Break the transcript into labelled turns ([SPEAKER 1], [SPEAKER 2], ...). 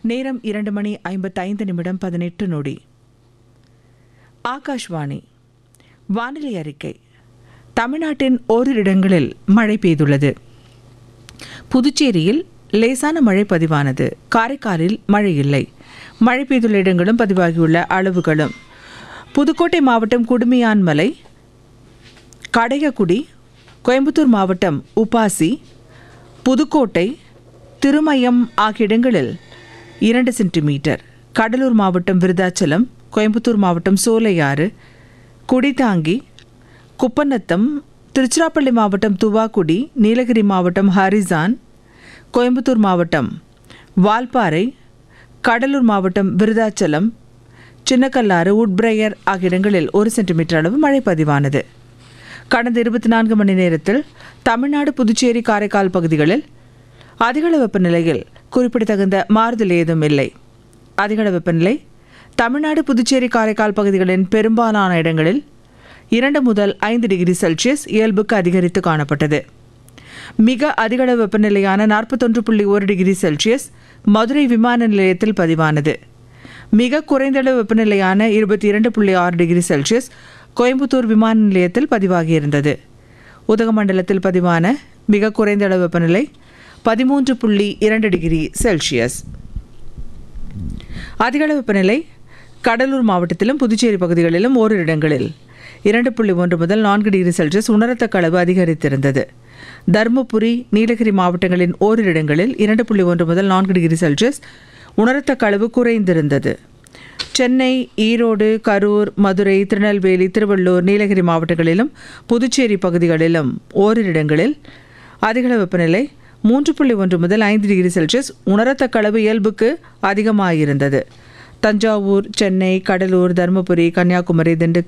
[SPEAKER 1] நேரம் இரண்டு மணி ஐம்பத்தைந்து நிமிடம் பதினெட்டு நொடி ஆகாஷ்வாணி வானிலை அறிக்கை தமிழ்நாட்டின் ஓரிரு இடங்களில் மழை பெய்துள்ளது புதுச்சேரியில் லேசான மழை பதிவானது காரைக்காலில் மழை இல்லை மழை பெய்துள்ள இடங்களும் பதிவாகியுள்ள அளவுகளும் புதுக்கோட்டை மாவட்டம் குடுமியான்மலை கடையக்குடி கோயம்புத்தூர் மாவட்டம் உபாசி புதுக்கோட்டை திருமயம் ஆகிய இடங்களில் இரண்டு சென்டிமீட்டர் கடலூர் மாவட்டம் விருதாச்சலம் கோயம்புத்தூர் மாவட்டம் சோலையாறு குடிதாங்கி குப்பநத்தம் திருச்சிராப்பள்ளி மாவட்டம் துவாக்குடி நீலகிரி மாவட்டம் ஹரிசான் கோயம்புத்தூர் மாவட்டம் வால்பாறை கடலூர் மாவட்டம் விருதாச்சலம் சின்னக்கல்லாறு உட்பிரையர் ஆகிய இடங்களில் ஒரு சென்டிமீட்டர் அளவு மழை பதிவானது கடந்த இருபத்தி நான்கு மணி நேரத்தில் தமிழ்நாடு புதுச்சேரி காரைக்கால் பகுதிகளில் அதிகள வெப்பநிலையில் குறிப்பிடத்தகுந்த மாறுதல் ஏதும் இல்லை அதிகள வெப்பநிலை தமிழ்நாடு புதுச்சேரி காரைக்கால் பகுதிகளின் பெரும்பாலான இடங்களில் இரண்டு முதல் ஐந்து டிகிரி செல்சியஸ் இயல்புக்கு அதிகரித்து காணப்பட்டது மிக அதிகள வெப்பநிலையான நாற்பத்தொன்று புள்ளி ஒரு டிகிரி செல்சியஸ் மதுரை விமான நிலையத்தில் பதிவானது மிக குறைந்தளவு வெப்பநிலையான இருபத்தி இரண்டு புள்ளி ஆறு டிகிரி செல்சியஸ் கோயம்புத்தூர் விமான நிலையத்தில் பதிவாகியிருந்தது உதகமண்டலத்தில் பதிவான மிக குறைந்த அளவு வெப்பநிலை பதிமூன்று புள்ளி இரண்டு டிகிரி செல்சியஸ் அதிகளவு வெப்பநிலை கடலூர் மாவட்டத்திலும் புதுச்சேரி பகுதிகளிலும் ஓரிரு இடங்களில் இரண்டு புள்ளி ஒன்று முதல் நான்கு டிகிரி செல்சியஸ் உணரத்தக்க அளவு அதிகரித்திருந்தது தருமபுரி நீலகிரி மாவட்டங்களின் ஓரிரு இடங்களில் இரண்டு புள்ளி ஒன்று முதல் நான்கு டிகிரி செல்சியஸ் உணரத்தக்க அளவு குறைந்திருந்தது சென்னை ஈரோடு கரூர் மதுரை திருநெல்வேலி திருவள்ளூர் நீலகிரி மாவட்டங்களிலும் புதுச்சேரி பகுதிகளிலும் ஓரிரு இடங்களில் அதிகள வெப்பநிலை மூன்று புள்ளி ஒன்று முதல் ஐந்து டிகிரி செல்சியஸ் உணரத்தக்க அளவு இயல்புக்கு அதிகமாயிருந்தது தஞ்சாவூர் சென்னை கடலூர் தருமபுரி கன்னியாகுமரி திண்டுக்கல்